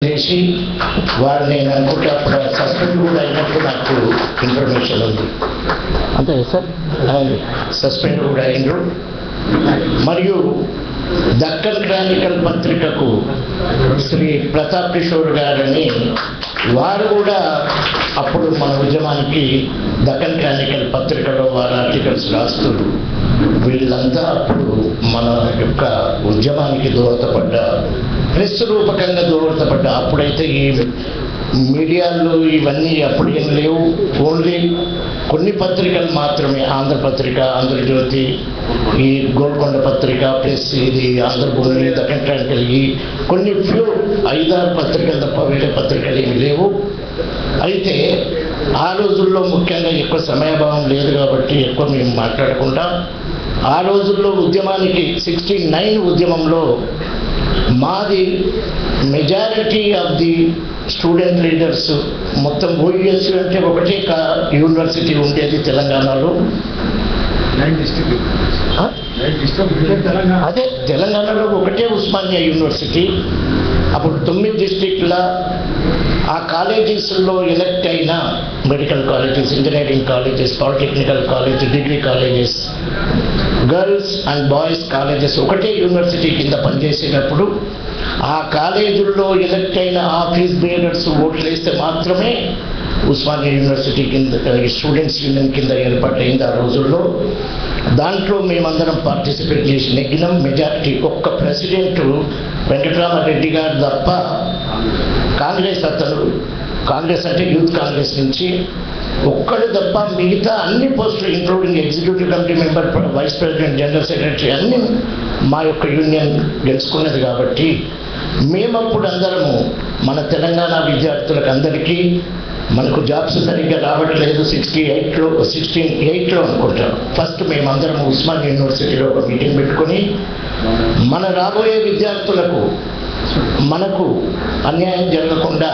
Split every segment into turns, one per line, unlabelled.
చేసి వారు నేను అనుకుంటే అప్పుడు సస్పెండ్ కూడా అయినట్టు నాకు ఇన్ఫర్మేషన్ ఉంది
అంతే సార్
సస్పెండ్ కూడా అయినరు మరియు దక్కన్ క్రానికల్ పత్రికకు శ్రీ ప్రతాప్ కిషోర్ గారని వారు కూడా అప్పుడు మన ఉద్యమానికి దక్కన్ క్రానికల్ పత్రికలో వారు ఆర్టికల్స్ రాస్తూ వీళ్ళంతా అప్పుడు మన యొక్క ఉద్యమానికి దోహదపడ్డ ప్రెస్ రూపకంగా దోహదపడ్డ అప్పుడైతే ఈ మీడియాలో ఇవన్నీ అప్పుడు ఏం లేవు ఓన్లీ కొన్ని పత్రికలు మాత్రమే ఆంధ్రపత్రిక ఆంధ్రజ్యోతి ఈ గోల్కొండ పత్రిక ప్లస్ ఇది ఆంధ్రభూమి దక్కన్ క్రానికల్ ఈ కొన్ని ఫ్యూ ఐదారు పత్రికలు తప్ప వేరే పత్రికలు ఏమి లేవు అయితే ఆ రోజుల్లో ముఖ్యంగా ఎక్కువ సమయభావం లేదు కాబట్టి ఎక్కువ మేము మాట్లాడకుండా ఆ రోజుల్లో ఉద్యమానికి సిక్స్టీ నైన్ ఉద్యమంలో మాది majority of the student leaders మొత్తం ఓయూఎస్ అంటే ఒకటే కా యూనివర్సిటీ ఉండేది తెలంగాణలో
నైన్ డిస్ట్రిక్ట్
ఆ?
నైన్ డిస్ట్రిక్ట్ తెలంగాణ
అదే తెలంగాణలో ఒకటే ఉస్మానియా యూనివర్సిటీ అప్పుడు తొమ్మిది డిస్టిక్ల ఆ కాలేజెస్లో ఎలక్ట్ అయిన medical colleges engineering colleges polytechnical college degree colleges girls and boys colleges ఒకటే యూనివర్సిటీ కింద పనిచేసేటప్పుడు ఆ కాలేజీల్లో ఎలక్ట్ అయిన ఆఫీస్ బేరర్స్ ఓట్లు వేస్తే మాత్రమే ఉస్మానియా యూనివర్సిటీ కింద స్టూడెంట్స్ యూనియన్ కింద ఏర్పాటైంది ఆ రోజుల్లో దాంట్లో మేమందరం పార్టిసిపేట్ చేసి నెగ్గినాం మెజారిటీ ఒక్క ప్రెసిడెంట్ వెంకటరామరెడ్డి గారు తప్ప కాంగ్రెస్ అతను కాంగ్రెస్ అంటే యూత్ కాంగ్రెస్ నుంచి ఒక్కడు తప్ప మిగతా అన్ని పోస్టులు including executive committee member vice president general secretary అన్ని మా యొక్క యూనియన్ గెలుచుకున్నది కాబట్టి మేమప్పుడు అందరము మన తెలంగాణ విద్యార్థులకు అందరికీ మనకు జాబ్స్ సరిగ్గా రావట్లేదు సిక్స్టీ ఎయిట్లో సిక్స్టీన్ ఎయిట్లో అనుకుంటాం ఫస్ట్ మేమందరం ఉస్మాన్ యూనివర్సిటీలో ఒక మీటింగ్ పెట్టుకొని మన రాబోయే విద్యార్థులకు మనకు అన్యాయం జరగకుండా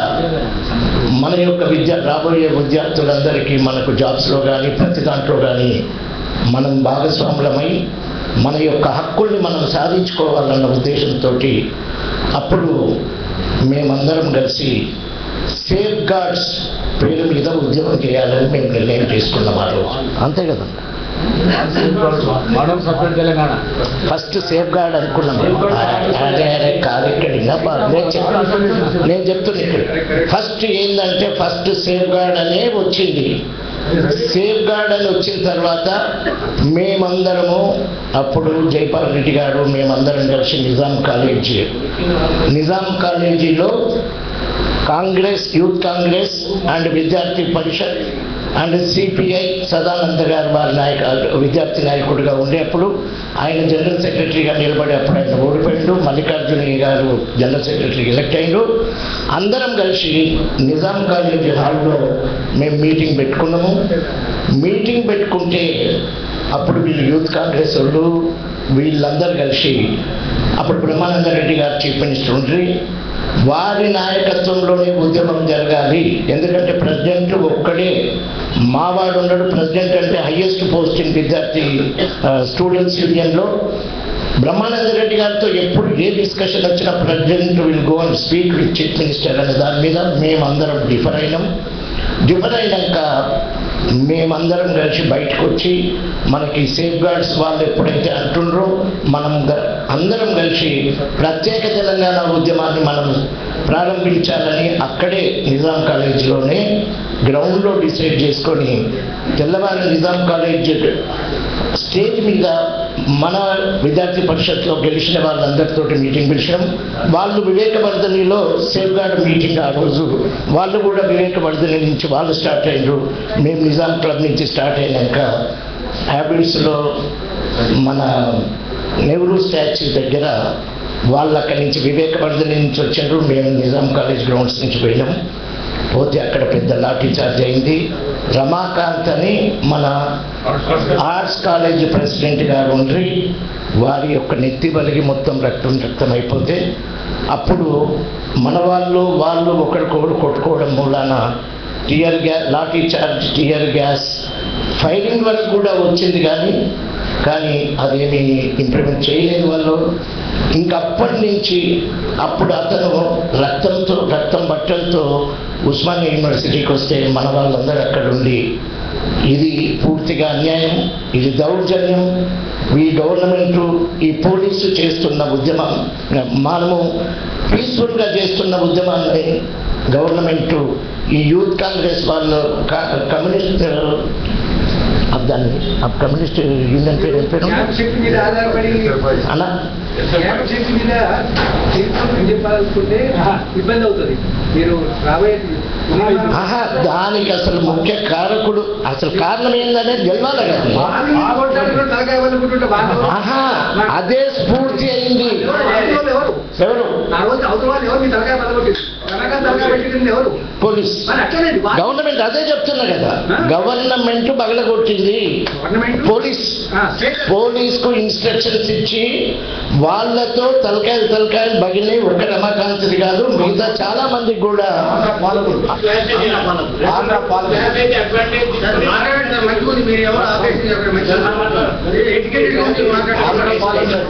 మన యొక్క విద్య రాబోయే విద్యార్థులందరికీ మనకు జాబ్స్లో కానీ ప్రతి దాంట్లో కానీ మనం భాగస్వాములమై మన యొక్క హక్కుల్ని మనం సాధించుకోవాలన్న ఉద్దేశంతో అప్పుడు మేమందరం కలిసి సేఫ్ గార్డ్స్ పేరు మీద ఉద్యమం చేయాలని మేము నిర్ణయం చేసుకున్నాం ఆ రోజు అంతే కదా
model separate Telangana
first safeguard అనుకున్నాం అదే అదే కాదు ఇక్కడ ఇంకా బా- నేను చెప్తున్నా నేను చెప్తున్నా ఇక్కడ ఫస్ట్ ఏంటంటే ఫస్ట్ సేఫ్ గార్డ్ అనే వచ్చింది సేఫ్ గార్డ్ అని వచ్చిన తర్వాత మేమందరము అప్పుడు జైపాల్ రెడ్డి గారు మేమందరం కలిసి నిజాం కాలేజీ నిజాం కాలేజీలో కాంగ్రెస్ యూత్ కాంగ్రెస్ అండ్ విద్యార్థి పరిషత్ అండ్ సిపిఐ సదానంద గారు వారి నాయక విద్యార్థి నాయకుడిగా ఉండేప్పుడు ఆయన జనరల్ సెక్రటరీగా నిలబడి అప్పుడు ఆయన ఓడిపోయిండు మల్లికార్జునయ్య గారు జనరల్ సెక్రటరీ ఎలక్ట్ అయిండు అందరం కలిసి నిజాం కాలేజీ హాల్లో మేము మీటింగ్ పెట్టుకున్నాము మీటింగ్ పెట్టుకుంటే అప్పుడు వీళ్ళు యూత్ కాంగ్రెస్ వాళ్ళు వీళ్ళందరూ కలిసి అప్పుడు బ్రహ్మానంద రెడ్డి గారు చీఫ్ మినిస్టర్ ఉండ్రి వారి నాయకత్వంలోనే ఉద్యమం జరగాలి ఎందుకంటే ప్రెసిడెంట్ ఒక్కడే మావాడు ఉన్నాడు ప్రెసిడెంట్ అంటే హయ్యెస్ట్ పోస్టింగ్ విద్యార్థి స్టూడెంట్స్ యూనియన్లో బ్రహ్మానంద రెడ్డి గారితో ఎప్పుడు ఏ డిస్కషన్ వచ్చినా president will go and speak with chief minister అనే దాని మీద మేమందరం డిఫర్ అయినాం డిఫర్ అయినాక మేమందరం కలిసి బయటకు వచ్చి మనకి సేఫ్ గార్డ్స్ వాళ్ళు ఎప్పుడైతే అంటుండ్రో మనం గ- అందరం కలిసి ప్రత్యేక తెలంగాణ ఉద్యమాన్ని మనం ప్రారంభించాలని అక్కడే నిజాం కాలేజీలోనే గ్రౌండ్లో డిసైడ్ చేసుకొని తెల్లవారి నిజాం కాలేజ్ స్టేజ్ మీద మన విద్యార్థి పరిషత్లో గెలిచిన వాళ్ళందరితోటి మీటింగ్ పిలిచినాం వాళ్ళు వివేకవర్ధనిలో సేఫ్ గార్డ్ మీటింగ్ ఆ రోజు వాళ్ళు కూడా వివేకవర్ధని నుంచి వాళ్ళు స్టార్ట్ అయ్యారు మేము నిజాం క్లబ్ నుంచి స్టార్ట్ అయినాక హ్యాబిట్స్లో మన నెహ్రూ స్టాచ్యూ దగ్గర వాళ్ళు అక్కడి నుంచి వివేకవర్ధని నుంచి వచ్చారు మేము నిజాం కాలేజ్ గ్రౌండ్స్ నుంచి పోయినాం పోతే అక్కడ పెద్ద లాఠీ చార్జ్ అయింది రమాకాంత్ అని మన ఆర్ట్స్ కాలేజ్ ప్రెసిడెంట్ గారు ఉండ్రి వారి యొక్క నెత్తి బలిగి మొత్తం రక్తం రక్తం అయిపోతే అప్పుడు మన వాళ్ళు వాళ్ళు ఒకరికొకరు కొట్టుకోవడం మూలాన tear gas lathi charge tear gas firing వరకు కూడా వచ్చింది కానీ కానీ అదేమి ఇంప్లిమెంట్ చేయలేదు వాళ్ళు ఇంకప్పటి నుంచి అప్పుడు అతను రక్తంతో రక్తం బట్టలతో ఉస్మానియా యూనివర్సిటీకి వస్తే మన వాళ్ళందరూ అక్కడ ఉండి ఇది పూర్తిగా అన్యాయం ఇది దౌర్జన్యం ఈ గవర్నమెంట్ ఈ పోలీసు చేస్తున్న ఉద్యమం మనము పీస్ఫుల్గా చేస్తున్న ఉద్యమాన్ని గవర్నమెంట్ ఈ యూత్ కాంగ్రెస్ వాళ్ళు క- కమ్యూనిస్ట్ ఆ దాన్ని ఆ కమ్యూనిస్ట్ యూనియన్ పేరు ఏం పేరు
జ్ఞాపక శక్తి మీద ఆధారపడి
అన్న
జ్ఞాపక శక్తి మీద తీర్పు చెప్పాలనుకుంటే ఇబ్బంది అవుతుంది మీరు రాబోయే
ఆహా దానికి అసలు ముఖ్య కారకుడు అసలు కారణం ఏందనేది గెలవాలి కదా
వాళ్ళు కొట్టారు, తలకాయ వాళ్ళకుంటుంటే వాళ్ళు
ఆహా అదే స్ఫూర్తి అయింది
అవతల ఎవరు
ఎవరు
ఆ రోజు అవతల వాళ్ళు ఎవరు మీ తలకాయ పదకొట్టింది తలకాయ తలకాయ పెట్టింది ఎవరు
పోలీస్
మరి అట్లనే వాళ్ళు-
గవర్నమెంట్ అదే చెప్తున్నా కదా గవర్నమెంట్ బగలగొట్టింది
గవర్నమెంట్
పోలీస్
ఆ, స్టేట్
పోలీస్ కు ఇన్స్ట్రక్షన్స్ ఇచ్చి వాళ్ళతో తలకాయలు తలకాయలు బగిలి ఒక్క రమాకాంత్ది కాదు మిగతా చాలా మందికి కూడా
మాట్లాడండి మంచిగుంది మీరు ఎవరు ఆపేసి ఎవరు మంచి ఎడ్యుకేటెడ్ గురించి మాట్లాడారు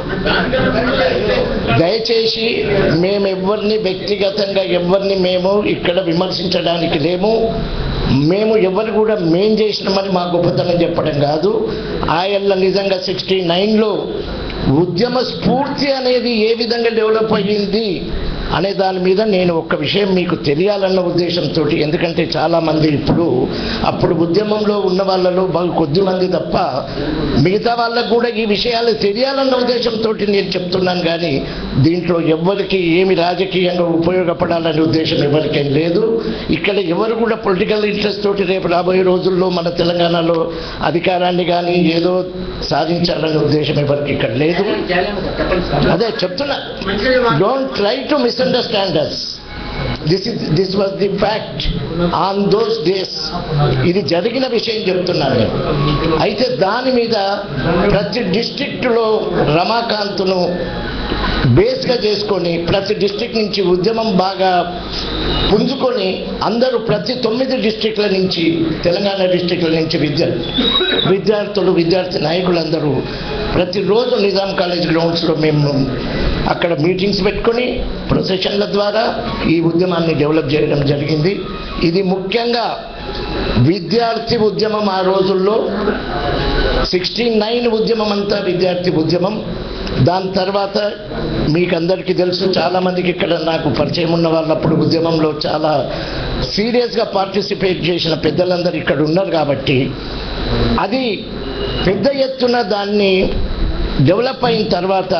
దయచేసి మేము ఎవరిని వ్యక్తిగతంగా ఎవరిని మేము ఇక్కడ విమర్శించడానికి లేము మేము ఎవరు కూడా మేం చేసినామని మా గొప్పతనం చెప్పడం కాదు ఆయల్ల నిజంగా సిక్స్టీ నైన్లో ఉద్యమ స్ఫూర్తి అనేది ఏ విధంగా డెవలప్ అయ్యింది అనే దాని మీద నేను ఒక విషయం మీకు తెలియాలన్న ఉద్దేశంతో ఎందుకంటే చాలామంది ఇప్పుడు అప్పుడు ఉద్యమంలో ఉన్న వాళ్ళలో బహు కొద్ది మంది తప్ప మిగతా వాళ్ళకు కూడా ఈ విషయాలు తెలియాలన్న ఉద్దేశంతో నేను చెప్తున్నాను కానీ దీంట్లో ఎవ్వరికి ఏమి రాజకీయంగా ఉపయోగపడాలనే ఉద్దేశం ఎవరికేం లేదు ఇక్కడ ఎవరు కూడా పొలిటికల్ ఇంట్రెస్ట్ తోటి రేపు రాబోయే రోజుల్లో మన తెలంగాణలో అధికారాన్ని కానీ ఏదో సాధించాలనే ఉద్దేశం ఎవరికి ఇక్కడ లేదు అదే చెప్తున్నా don't try to misunderstand us this is this was the fact on those days ఇది జరిగిన విషయం చెప్తున్నాను నేను అయితే దాని మీద ప్రతి డిస్ట్రిక్ట్లో రమాకాంత్ను బేస్గా చేసుకొని ప్రతి డిస్ట్రిక్ట్ నుంచి ఉద్యమం బాగా పుంజుకొని అందరూ ప్రతి తొమ్మిది డిస్ట్రిక్ట్ల నుంచి తెలంగాణ డిస్ట్రిక్ట్ల నుంచి విద్య విద్యార్థులు విద్యార్థి నాయకులందరూ ప్రతిరోజు నిజాం కాలేజ్ గ్రౌండ్స్లో మేము అక్కడ మీటింగ్స్ పెట్టుకొని ప్రొసెషన్ల ద్వారా ఈ ఉద్యమాన్ని డెవలప్ చేయడం జరిగింది ఇది ముఖ్యంగా విద్యార్థి ఉద్యమం ఆ రోజుల్లో సిక్స్టీ నైన్ ఉద్యమం అంతా విద్యార్థి ఉద్యమం దాని తర్వాత మీకు అందరికీ తెలుసు చాలామందికి ఇక్కడ నాకు పరిచయం ఉన్న వాళ్ళప్పుడు ఉద్యమంలో చాలా సీరియస్గా పార్టిసిపేట్ చేసిన పెద్దలందరూ ఇక్కడ ఉన్నారు కాబట్టి అది పెద్ద ఎత్తున దాన్ని డెవలప్ అయిన తర్వాత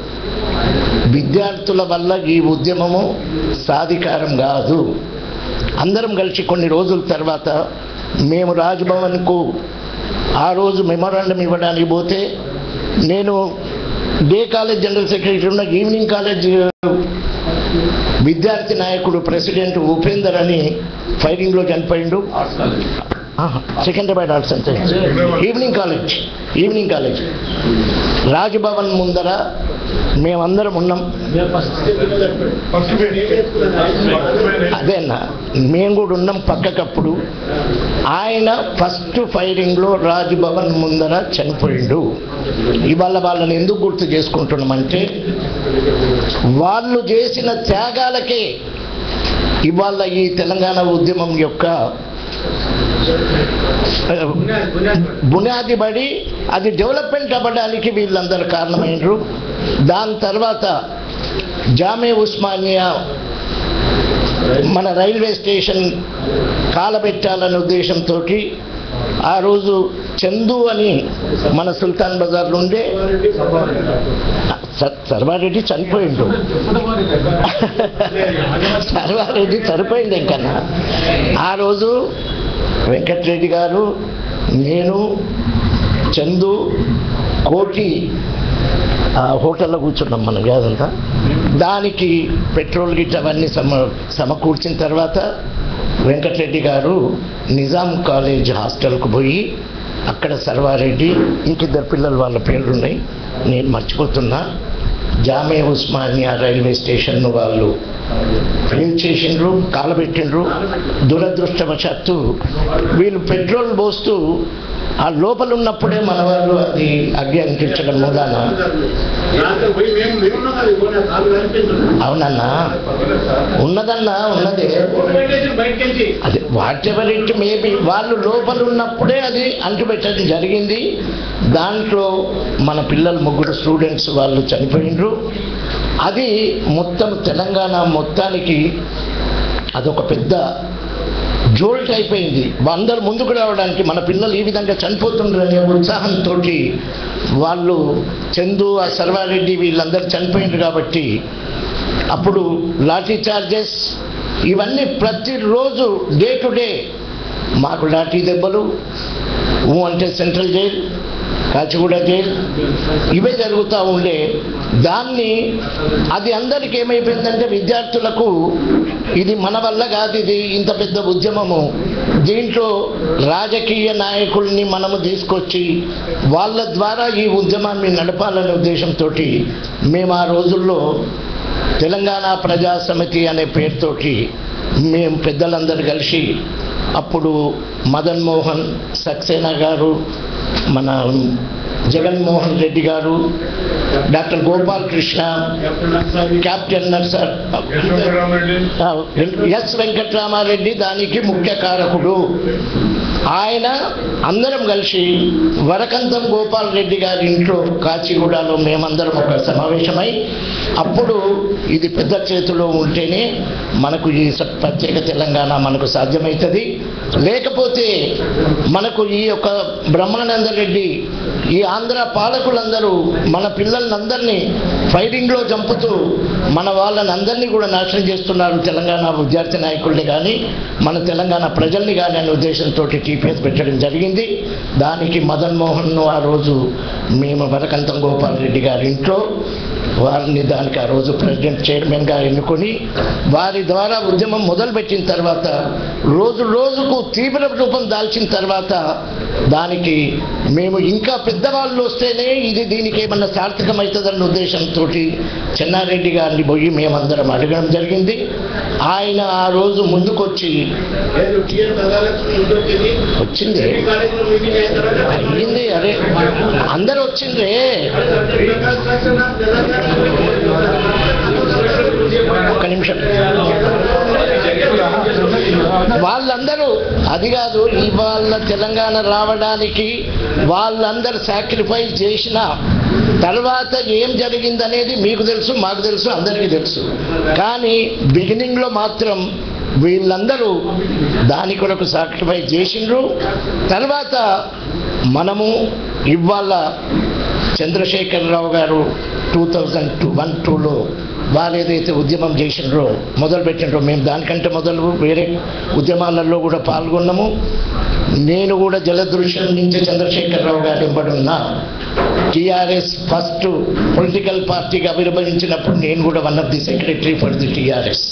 విద్యార్థుల వల్ల ఈ ఉద్యమము సాధికారం కాదు అందరం కలిసి కొన్ని రోజుల తర్వాత మేము రాజ్భవన్కు ఆ రోజు మెమోరాండం ఇవ్వడానికి పోతే నేను డే కాలేజ్ జనరల్ సెక్రటరీ ఉన్న ఈవినింగ్ కాలేజ్ విద్యార్థి నాయకుడు ప్రెసిడెంట్ ఉపేందర్ అని ఫైరింగ్లో చనిపోయిండు ఆహా, Secunderabad arts and science evening college evening college Raj Bhavan ముందర మేమందరం ఉన్నాం అదే అన్న మేము కూడా ఉన్నాం పక్కకప్పుడు ఆయన ఫస్ట్ ఫైరింగ్లో రాజ్భవన్ ముందర చనిపోయిండు ఇవాళ వాళ్ళని ఎందుకు గుర్తు చేసుకుంటున్నామంటే వాళ్ళు చేసిన త్యాగాలకే ఇవాళ ఈ తెలంగాణ ఉద్యమం యొక్క బునాది పడి అది డెవలప్మెంట్ అవ్వడానికి వీళ్ళందరూ కారణమైనరు దాని తర్వాత జామే ఉస్మానియా మన రైల్వే స్టేషన్ కాలబెట్టాలనే ఉద్దేశంతో ఆ రోజు చందు అని మన సుల్తాన్ బజార్లో ఉండే స- సర్వారెడ్డి చనిపోయిండు సర్వారెడ్డి చనిపోయింది ఇంకన్నా ఆ రోజు వెంకటరెడ్డి గారు నేను చందు కోటి ఆ హోటల్లో కూర్చున్నాం మనం కాదంతా దానికి పెట్రోల్ గిట్ అవన్నీ సమ సమకూర్చిన తర్వాత వెంకటరెడ్డి గారు నిజాం కాలేజ్ హాస్టల్కు పోయి అక్కడ సర్వారెడ్డి ఇంకిద్దరు పిల్లలు వాళ్ళ పేర్లు ఉన్నాయి నేను మర్చిపోతున్నా జామే ఉస్మానియా రైల్వే స్టేషన్ను వాళ్ళు ఫెయిల్ చేసిండ్రు కాలబెట్టిండ్రు దురదృష్టవశాత్తు వీళ్ళు పెట్రోల్ పోస్తూ ఆ లోపల ఉన్నప్పుడే మన వాళ్ళు అది అగ్గి అంటించడం మూలాన
రాత్రి పోయి మేము మేమున్నాం కదా ఇప్పుడు కాలు కనిపించదు
అవునన్నా ఉన్నదన్నా ఉన్నదే
బయటకెళ్ళి
అది వాట్ ఎవర్ ఇట్ మేబీ వాళ్ళు లోపల ఉన్నప్పుడే అది అంటుపెట్టడం జరిగింది దాంట్లో మన పిల్లలు ముగ్గురు స్టూడెంట్స్ వాళ్ళు చనిపోయినరు అది మొత్తం తెలంగాణ మొత్తానికి అదొక పెద్ద జోల్ట్ అయిపోయింది అందరు ముందుకు రావడానికి మన పిల్లలు ఈ విధంగా చనిపోతుండ్రనే ఉత్సాహంతో వాళ్ళు చందు ఆ సర్వారెడ్డి వీళ్ళందరూ చనిపోయిండ్రు కాబట్టి అప్పుడు లాఠీ చార్జెస్ ఇవన్నీ ప్రతిరోజు డే టు డే మాకు లాఠీ దెబ్బలు ఊ అంటే సెంట్రల్ జైల్ కాచిగూడ జైల్ ఇవే జరుగుతూ ఉండే దాన్ని అది అందరికి ఏమైపోయిందంటే విద్యార్థులకు ఇది మన వల్ల కాదు ఇది ఇంత పెద్ద ఉద్యమము దీంట్లో రాజకీయ నాయకుల్ని మనము తీసుకొచ్చి వాళ్ళ ద్వారా ఈ ఉద్యమాన్ని నడపాలనే ఉద్దేశంతో మేము ఆ రోజుల్లో తెలంగాణ ప్రజా సమితి అనే పేరుతోటి మేము పెద్దలందరూ కలిసి అప్పుడు మదన్ మోహన్ సక్సేనా గారు మన జగన్మోహన్ రెడ్డి గారు డాక్టర్ గోపాల్ కృష్ణ కెప్టెన్ నర్సర్ ఆ, ఎస్ వెంకట్రామారెడ్డి దానికి ముఖ్య కారకుడు ఆయన అందరం కలిసి వరకంతం గోపాల్ రెడ్డి గారి ఇంట్లో కాచిగూడలో మేమందరం ఒక సమావేశమై అప్పుడు ఇది పెద్ద చేతిలో ఉంటేనే మనకు ఈ స- ప్రత్యేక తెలంగాణ మనకు సాధ్యమవుతుంది లేకపోతే మనకు ఈ యొక్క బ్రహ్మానంద రెడ్డి ఈ ఆంధ్ర పాలకులందరూ మన పిల్లలందరినీ ఫైరింగ్లో చంపుతూ మన వాళ్ళని అందరినీ కూడా నాశనం చేస్తున్నారు తెలంగాణ విద్యార్థి నాయకుల్ని కానీ మన తెలంగాణ ప్రజల్ని కానీ అనే ఉద్దేశంతో టీపీఎస్ పెట్టడం జరిగింది దానికి మదన్ మోహన్ను ఆ రోజు మేము వరకంతం గోపాల్ రెడ్డి గారి ఇంట్లో వారిని దానికి ఆ రోజు ప్రెసిడెంట్ చైర్మన్గా ఎన్నుకొని వారి ద్వారా ఉద్యమం మొదలుపెట్టిన తర్వాత రోజు రోజుకు తీవ్ర రూపం దాల్చిన తర్వాత దానికి మేము ఇంకా పెద్దవాళ్ళు వస్తేనే ఇది దీనికి ఏమన్నా సార్థకమవుతుందన్న ఉద్దేశంతో చెన్నారెడ్డి గారిని పోయి మేమందరం అడగడం జరిగింది ఆయన ఆ రోజు ముందుకొచ్చి
లేదు టీఎస్ అదాలత్ ముందు వచ్చింది
వచ్చింది
కార్యక్రమం మీటింగ్ అయిన తర్వాత
అయ్యింది అరే అందరు వచ్చిండ్రే
రికన్స్ట్రక్షన్ ఆఫ్ తెలంగాణ
ఒక్క నిమిషం వాళ్ళందరూ అది కాదు ఇవాళ తెలంగాణ రావడానికి వాళ్ళందరూ సాక్రిఫైస్ చేసిన తర్వాత ఏం జరిగిందనేది మీకు తెలుసు మాకు తెలుసు అందరికీ తెలుసు కానీ బిగినింగ్లో మాత్రం వీళ్ళందరూ దాని కొరకు సాక్రిఫైస్ చేసిండ్రు తర్వాత మనము ఇవాళ చంద్రశేఖరరావు గారు టూ థౌజండ్ టూ వన్ టూలో వారు ఏదైతే ఉద్యమం చేసినారో మొదలు పెట్టినరో మేము దానికంటే మొదలు వేరే ఉద్యమాలలో కూడా పాల్గొన్నాము నేను కూడా జలదృశ్యం నుంచి చంద్రశేఖరరావు గారు ఇవ్వడున్నా టీఆర్ఎస్ ఫస్ట్ పొలిటికల్ పార్టీగా విభజించినప్పుడు నేను కూడా one of the secretary for the TRS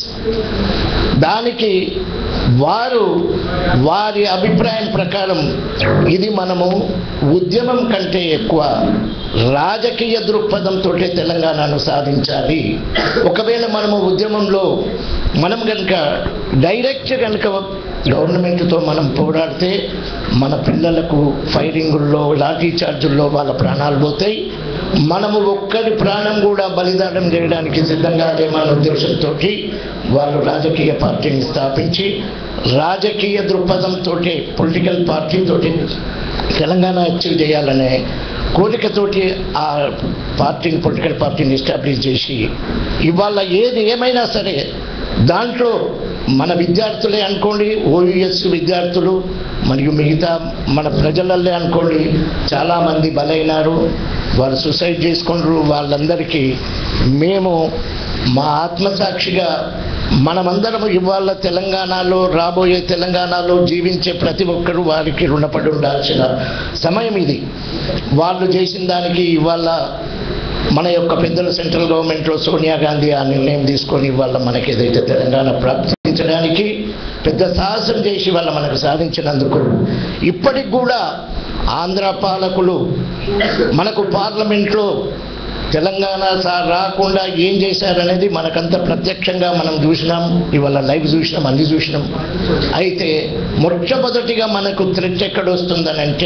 దానికి వారు వారి అభిప్రాయం ప్రకారం ఇది మనము ఉద్యమం కంటే ఎక్కువ రాజకీయ దృక్పథంతో తెలంగాణను సాధించాలి ఒకవేళ మనము ఉద్యమంలో మనం కనుక డైరెక్ట్ కనుక గవర్నమెంట్తో మనం పోరాడితే మన పిల్లలకు ఫైరింగుల్లో లాఠీ చార్జుల్లో వాళ్ళ ప్రాణాలు పోతాయి మనము ఒక్కరి ప్రాణం కూడా బలిదానం చేయడానికి సిద్ధంగా లేమన్న ఉద్దేశంతో వాళ్ళు రాజకీయ పార్టీని స్థాపించి రాజకీయ దృక్పథంతో పొలిటికల్ పార్టీతో తెలంగాణ అచీవ్ చేయాలనే కోరికతోటి ఆ పార్టీని పొలిటికల్ పార్టీని ఎస్టాబ్లిష్ చేసి ఇవాళ ఏది ఏమైనా సరే దాంట్లో మన విద్యార్థులే అనుకోండి ఓయుఎస్ విద్యార్థులు మరియు మిగతా మన ప్రజలల్లే అనుకోండి చాలామంది బలైనారు వారు సూసైడ్ చేసుకుంటారు వాళ్ళందరికీ మేము మా ఆత్మసాక్షిగా మనమందరం ఇవాళ తెలంగాణలో రాబోయే తెలంగాణలో జీవించే ప్రతి ఒక్కరూ వారికి రుణపడి ఉండాల్సిన సమయం ఇది వాళ్ళు చేసిన దానికి ఇవాళ మన యొక్క పెద్దలు సెంట్రల్ గవర్నమెంట్లో సోనియా గాంధీ ఆ నిర్ణయం తీసుకొని ఇవాళ మనకి ఏదైతే తెలంగాణ ప్రాప్తించడానికి పెద్ద సాహసం చేసి వాళ్ళ మనకు సాధించినందుకు ఇప్పటికి కూడా ఆంధ్ర పాలకులు మనకు పార్లమెంట్లో తెలంగాణ సార్ రాకుండా ఏం చేశారనేది మనకంత ప్రత్యక్షంగా మనం చూసినాం ఇవాళ లైవ్ చూసినాం అన్ని చూసినాం అయితే మొట్టమొదటిగా మనకు థ్రెట్ ఎక్కడ వస్తుందనంటే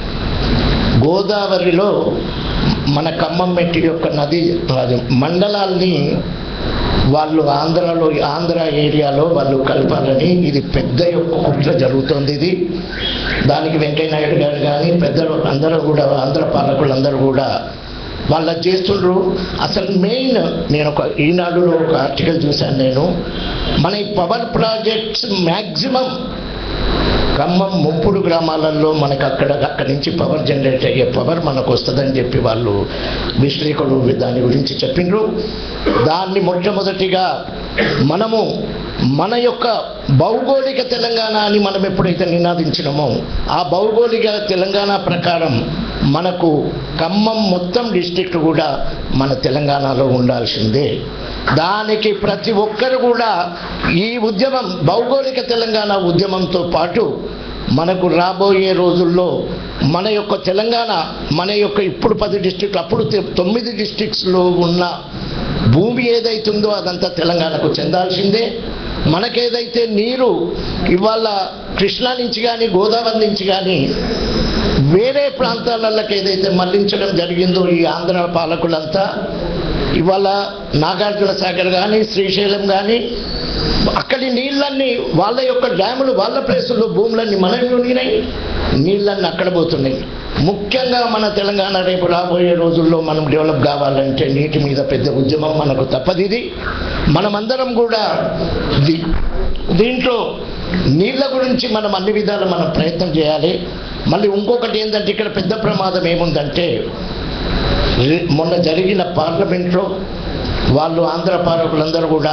గోదావరిలో మన ఖమ్మం మెట్టి యొక్క నది అది మండలాల్ని వాళ్ళు ఆంధ్రాలో ఆంధ్ర ఏరియాలో వాళ్ళు కలపాలని ఇది పెద్ద యొక్క కుట్ర జరుగుతోంది ఇది దానికి వెంకయ్య నాయుడు గారు కానీ పెద్దలు అందరూ కూడా ఆంధ్ర పాలకులందరూ కూడా వాళ్ళ చేస్తుండ్రు అసలు మెయిన్ నేను ఒక ఈనాడులో ఒక ఆర్టికల్ చూశాను నేను మన ఈ పవర్ ప్రాజెక్ట్స్ మ్యాక్సిమం ఖమ్మం ముంపుడు గ్రామాలలో మనకు అక్కడ అక్కడి నుంచి పవర్ జనరేట్ అయ్యే పవర్ మనకు వస్తుందని చెప్పి వాళ్ళు విశ్లేషకులు దాని గురించి చెప్పిండ్రు దాన్ని మొట్టమొదటిగా మనము మన యొక్క భౌగోళిక తెలంగాణ అని మనం ఎప్పుడైతే నినాదించినామో ఆ భౌగోళిక తెలంగాణ ప్రకారం మనకు ఖమ్మం మొత్తం డిస్ట్రిక్ట్ కూడా మన తెలంగాణలో ఉండాల్సిందే దానికి ప్రతి ఒక్కరు కూడా ఈ ఉద్యమం భౌగోళిక తెలంగాణ ఉద్యమంతో పాటు మనకు రాబోయే రోజుల్లో మన యొక్క తెలంగాణ మన యొక్క ఇప్పుడు పది డిస్ట్రిక్ట్లు అప్పుడు తె- తొమ్మిది డిస్ట్రిక్ట్స్లో ఉన్న భూమి ఏదైతుందో అదంతా తెలంగాణకు చెందాల్సిందే మనకేదైతే నీరు ఇవాళ కృష్ణా నుంచి కానీ గోదావరి నుంచి కానీ వేరే ప్రాంతాలకు ఏదైతే మళ్లించడం జరిగిందో ఈ ఆంధ్ర పాలకులంతా ఇవాళ నాగార్జున సాగర్ కానీ శ్రీశైలం కానీ అక్కడి నీళ్ళన్నీ వాళ్ళ యొక్క డ్యాములు వాళ్ళ ప్లేసుల్లో భూములన్నీ మనం మునిగినాయి నీళ్ళన్నీ అక్కడ పోతున్నాయి ముఖ్యంగా మన తెలంగాణ రేపు రాబోయే రోజుల్లో మనం డెవలప్ కావాలంటే నీటి మీద పెద్ద ఉద్యమం మనకు తప్పదిది మనమందరం కూడా దీ- దీంట్లో నీళ్ళ గురించి మనం అన్ని విధాలు మనం ప్రయత్నం చేయాలి మళ్ళీ ఇంకొకటి ఏంటంటే ఇక్కడ పెద్ద ప్రమాదం ఏముందంటే రి- మొన్న జరిగిన పార్లమెంట్లో వాళ్ళు ఆంధ్ర పాలకులందరూ కూడా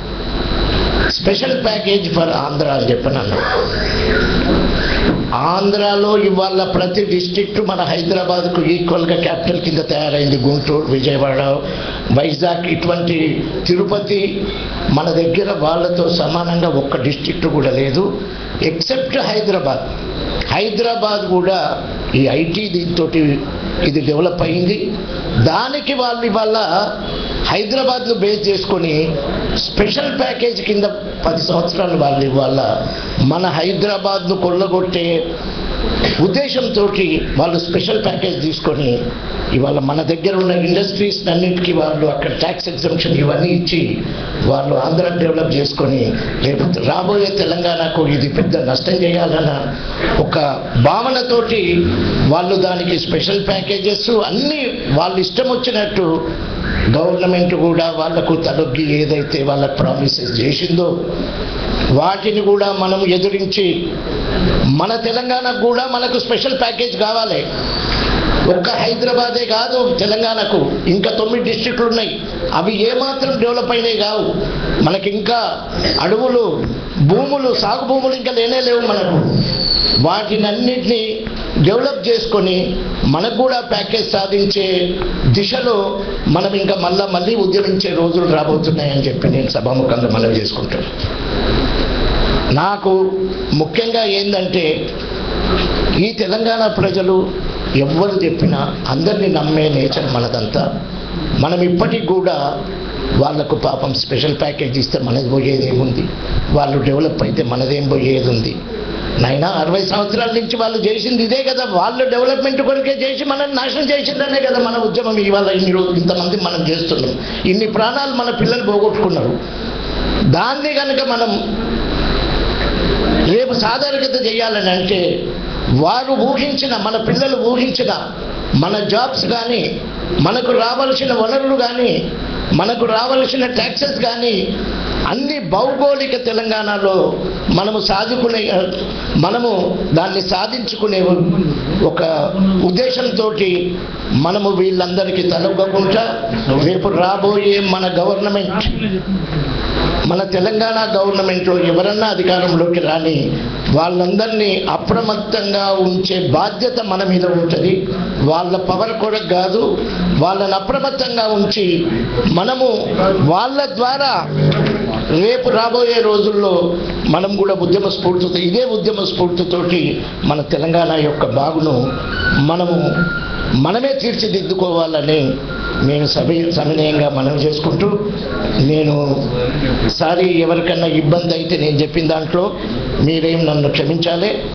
స్పెషల్ ప్యాకేజ్ ఫర్ ఆంధ్ర అని చెప్పినాను ఆంధ్రాలో ఇవాళ ప్రతి డిస్ట్రిక్ట్ మన హైదరాబాద్కు ఈక్వల్గా క్యాపిటల్ కింద తయారైంది గుంటూరు విజయవాడ వైజాగ్ ఇటువంటి తిరుపతి మన దగ్గర వాళ్ళతో సమానంగా ఒక్క డిస్ట్రిక్ట్ కూడా లేదు ఎక్సెప్ట్ హైదరాబాద్ హైదరాబాద్ కూడా ఈ ఐటీ దీంతో ఇది డెవలప్ అయింది దానికి వాళ్ళు ఇవాళ హైదరాబాద్ను బేస్ చేసుకొని స్పెషల్ ప్యాకేజ్ కింద పది సంవత్సరాలు వాళ్ళు ఇవాళ మన హైదరాబాద్ను కొల్లగొట్టే ఉద్దేశంతో వాళ్ళు స్పెషల్ ప్యాకేజ్ తీసుకొని ఇవాళ మన దగ్గర ఉన్న ఇండస్ట్రీస్ అన్నింటికీ వాళ్ళు అక్కడ ట్యాక్స్ ఎగ్జంప్షన్ ఇవన్నీ ఇచ్చి వాళ్ళు ఆంధ్ర డెవలప్ చేసుకొని రేపు రాబోయే తెలంగాణకు ఇది పెద్ద నష్టం చేయాలన్న ఒక భావనతోటి వాళ్ళు దానికి స్పెషల్ ప్యాకేజెస్ అన్నీ వాళ్ళు ఇష్టం వచ్చినట్టు గవర్నమెంట్ కూడా వాళ్లకు తలొగ్గి ఏదైతే వాళ్ళకి ప్రామిసెస్ చేసిందో వాటిని కూడా మనం ఎదురించి మన తెలంగాణకు కూడా మనకు స్పెషల్ ప్యాకేజ్ కావాలి ఒక్క హైదరాబాదే కాదు తెలంగాణకు ఇంకా తొమ్మిది డిస్ట్రిక్ట్లు ఉన్నాయి అవి ఏమాత్రం డెవలప్ అయినాయి కావు మనకి ఇంకా అడవులు భూములు సాగు భూములు ఇంకా లేనే లేవు మనకు వాటినన్నిటినీ డెవలప్ చేసుకొని మనకు కూడా ప్యాకేజ్ సాధించే దిశలో మనం ఇంకా మళ్ళా మళ్ళీ ఉద్యమించే రోజులు రాబోతున్నాయని చెప్పి నేను సభాముఖంగా మనం చేసుకుంటాను నాకు ముఖ్యంగా ఏంటంటే ఈ తెలంగాణ ప్రజలు ఎవ్వరు చెప్పినా అందరినీ నమ్మే నేచర్ మనదంతా మనం ఇప్పటికి కూడా వాళ్ళకు పాపం స్పెషల్ ప్యాకేజ్ ఇస్తే మనది పోయేది ఏముంది వాళ్ళు డెవలప్ అయితే మనదేం పోయేది ఉంది నైనా అరవై సంవత్సరాల నుంచి వాళ్ళు చేసింది ఇదే కదా వాళ్ళు డెవలప్మెంట్ కొరకే చేసి మనం నాశనం చేసిందనే కదా మన ఉద్యమం ఇవాళ ఇన్ని రోజులు ఇంతమంది మనం చేస్తున్నాం ఇన్ని ప్రాణాలు మన పిల్లలు పోగొట్టుకున్నారు దాన్ని కనుక మనం రేపు సాధారణత చేయాలని అంటే వారు ఊహించిన మన పిల్లలు ఊహించిన మన జాబ్స్ కానీ మనకు రావాల్సిన వనరులు కానీ మనకు రావాల్సిన ట్యాక్సెస్ కానీ అన్ని భౌగోళిక తెలంగాణలో మనము సాధుకునే మనము దాన్ని సాధించుకునే ఒక ఉద్దేశంతో మనము వీళ్ళందరికీ తలొగ్గకుండా రేపు రాబోయే మన గవర్నమెంట్ మన తెలంగాణ గవర్నమెంట్లో ఎవరన్నా అధికారంలోకి రాని వాళ్ళందరినీ అప్రమత్తంగా ఉంచే బాధ్యత మన మీద ఉంటుంది వాళ్ళ పవర్ కూడా కాదు వాళ్ళని అప్రమత్తంగా ఉంచి మనము వాళ్ళ ద్వారా రేపు రాబోయే రోజుల్లో మనం కూడా ఉద్యమ స్ఫూర్తితో ఇదే ఉద్యమ స్ఫూర్తితోటి మన తెలంగాణ యొక్క బాగును మనము మనమే తీర్చిదిద్దుకోవాలని నేను సభ సమన్వయంగా మనవి చేసుకుంటూ నేను సారీ ఎవరికన్నా ఇబ్బంది అయితే నేను చెప్పిన దాంట్లో మీరేం నన్ను క్షమించాలి